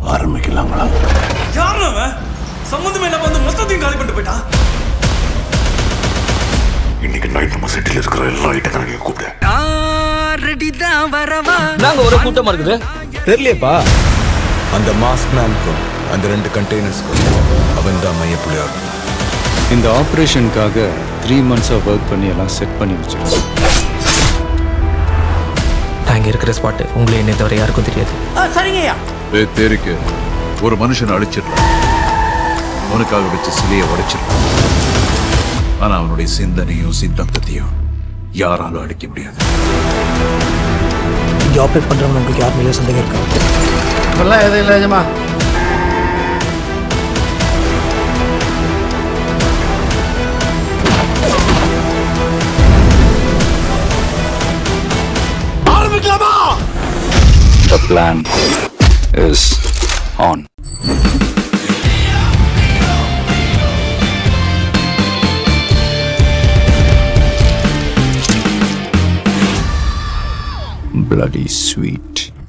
ஆரம்பிக்கலாங்களா யாரும் அவன் சம்மந்தமே இல்லாம வந்து மொத்தத்தையும் காலி பண்ணிட்டு போயிட்டான் இன்னைக்கு நைட் நம்ம சிட்டில இருக்கிற எல்லா ஐட்டங்களும் நீங்க கூப்பிடு நாங்க ஒரு கூட்டமா இருக்குது தெரியலையப்பா அந்த மாஸ்க் மேனுக்கும் அந்த ரெண்டு கண்டெய்னர்ஸ்க்கும் அவன் தான் மைய புள்ளியார் இந்த ஆப்ரேஷனுக்காக த்ரீ மந்த்ஸாக ஒர்க் பண்ணி எல்லாம் செட் பண்ணி வச்சிருக்கோம் நாங்க இருக்கிற ஸ்பாட் உங்களை என்னை தவிர யாருக்கும் தெரியாது ஏ தேரிக்கு ஒரு மனுஷனை அழிச்சிடலாம் அவனுக்காக வச்ச சிலையை உடைச்சிடலாம் ஆனா அவனுடைய சிந்தனையும் சித்தாந்தத்தையும் யாராலும் அடிக்க முடியாது இங்க ஆப்ரேட் பண்றவங்க உங்களுக்கு யார் மேலே சந்தேகம் இருக்கா இப்பெல்லாம் எதுவும் இல்லை நிஜமா The plan is on. Bloody sweet.